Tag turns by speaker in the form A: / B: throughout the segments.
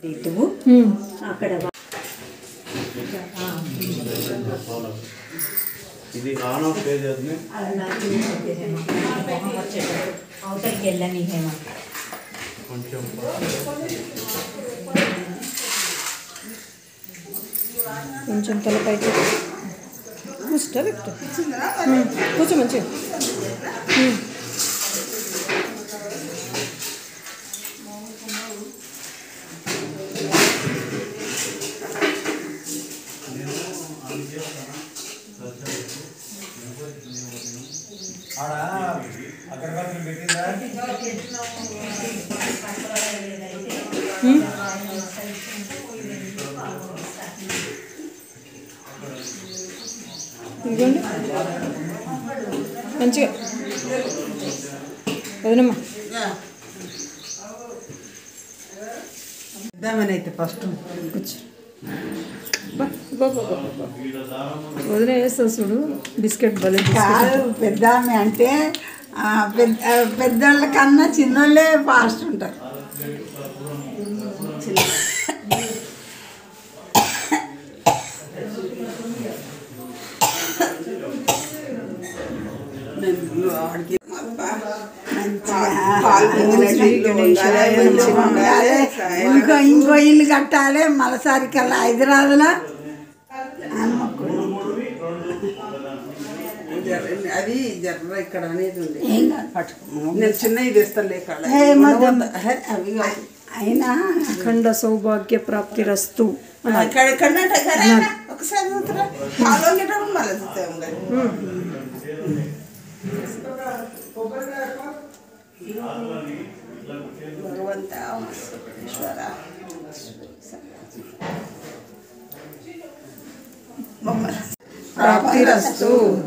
A: దిద్దుము అక్కడ
B: ఇది on off page అవుతుంది
A: అవతలికి వెళ్ళని హేమ
B: కొంచెం
C: కొంచెం తలపైకి కూర్చుంటా పెట్టు కూర్చో మంచిగా ఉమ్.
D: ఆడ అగరబత్తులు పెట్టిందా
C: ఇదిగోండి మంచిగా వదినమ్మా
E: ఇద్దామని అయితే ఫస్ట్
C: కూర్చో బా, బా, బా, బా, బా. వదిన వేస్తా చూడు బిస్కెట్ భలే బిస్కెట్
E: కాదు పెద్ద ఆమె అంటే ఆ, పెద్ద ఆ, పెద్దోళ్ళ కన్నా చిన్నోళ్ళే ఫాస్ట్ ఉంటారు ఇంకో ఇంకో ఇల్లు కట్టాలి మలసారి కల్లా హైదరాబాద్లో అని మొక్కుడు.
F: అది జర్ర ఇక్కడ అనేది ఉంది
E: ఏం కాదు పట్టుకో
F: నేను చిన్న ఇది ఇస్తాను ఇక్కడ
E: ఏ మధ్య అవి కాదు. అయినా
C: అఖండ సౌభాగ్య ప్రాప్తి రస్తు
F: ఇక్కడ ఇక్కడ ఒకసారి చూస్తారా పాలు వంగేటప్పుడు మళ్ళీ చూస్తాం కదా భగవంత ఈశ్వర
C: ప్రాప్తి రస్తు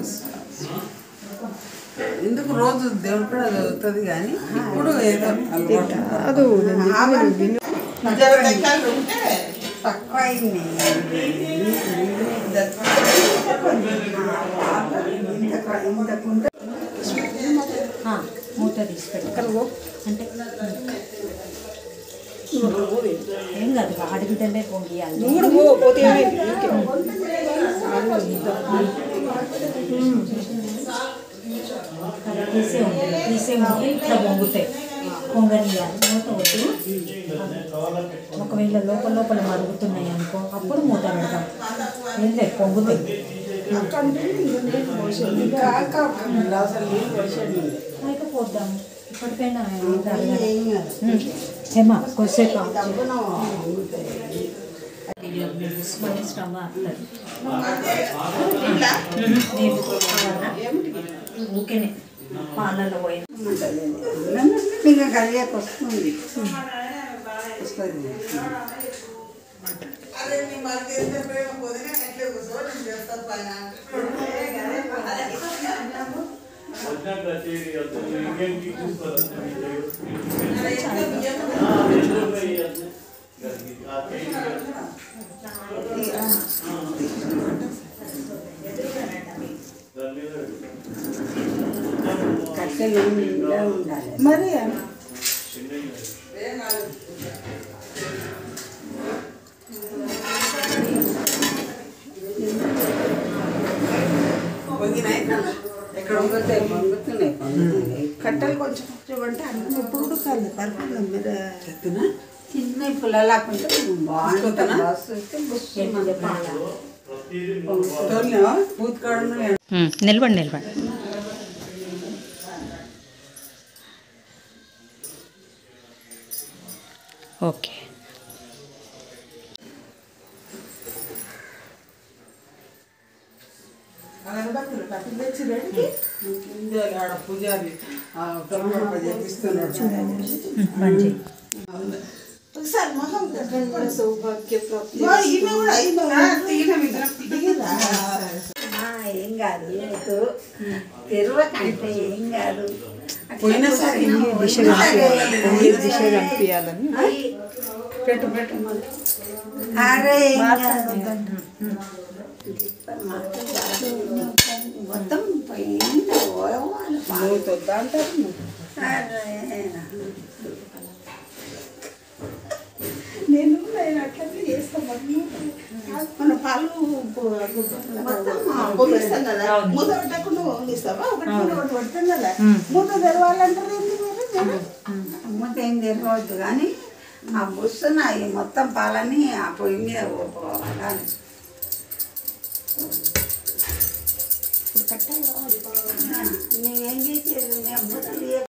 F: ఎందుకు రోజు దేవుడు కూడా చదువుతుంది కానీ ఇప్పుడు ఏదో అలవాటు.
C: కాదు నేను చెప్పేది విను.
F: జర దగ్గర ఉంటే
E: తక్కువ అయింది ఇంతకుంటే
A: మూత తీసుకెళ్ళి
C: అక్కడ పో.
A: అంటే ఏం కాదు ఆడబిడ్డలే పొంగియాలి
C: నువ్వు కూడా పో పోతే ఏమైంది? ఊరికే.
A: అలా తీసే ఉంటుంది తీసే ఉంటే ఇట్లా పొంగుతాయి పొంగనియాలి మూత వద్దు ఒకవేళ లోపల లోపల మరుగుతున్నాయి అనుకో అప్పుడు మూత పెడతాం ఏం లేదు పొంగుతాయి అయితే పోద్దాం ఇప్పటికైనా హేమా కొద్దిసేపు స్టవ్ ఆపుతుంది నీళ్ళు పోసుకోవాలా? ఊరికేనే పాలలో పోయిన
E: ఇంకా కలిగాక వస్తుంది వస్తుంది
F: అదే నీ మరి చేస్తే ప్రేమ పొదినే ఎట్లే కూర్చో నేను చేస్తా పైన
E: కట్టెలు నిండా ఉండాలి
F: మరి పొంగినాయి ఎక్కడ
E: పొంగుతాయి పొంగుతున్నాయి పొంగుతున్నాయి
F: కట్టెలు కొంచెం కొంచెం అంటే అన్నం ఎప్పుడు ఉడకాలి పర్వాలేదు మీద చెప్తున్నా
E: చిన్న పుల్లలాకుంటే బాగుంటుంది
A: ఏంటంటే పాల
F: తోలినావా పూత కాడను
A: నిలబడి నిలబడి ఓకే
F: అగరబత్తులు కట్టెలు తెచ్చి రెడీ ఇండియాలో ఆడ పూజారి తొలగడప చేపిస్తున్నాడు
A: మంచి
F: ఒకసారి మొహం
C: అఖండ సౌభాగ్య ప్రాప్తి
F: ఓ, ఈమె కూడా ఈమె కూడా తీయడం ఇద్దరం తీయరా?
E: ఏం కాదు నీకు తెరవకంటే ఏం కాదు
F: పోయినసారి
C: దిశ కనిపించాలి పొంగే దిశ కనిపించాలని
F: పెట్టు పెట్టు మళ్ళీ.
E: అరే ఏం కాదు. మొత్తం పోయింది పోవాలి
F: నువ్వు తొద్దా అంటారు
E: అరే
F: నేను మన పాలు పొంగిస్తాం కదా మూత పెట్టకుండా పొంగిస్తావా ఒకటి మూత ఒకటి పెడతాం కదా మూత తెరవాలంటారు ఏంటి మీరు జనం?
E: అమ్మకి ఏం తెలియవద్దు కానీ ఆ బుస్సున ఈ మొత్తం పాలని ఆ పొయ్యి మీద పోవాలి నువ్వేం చేసేది నేను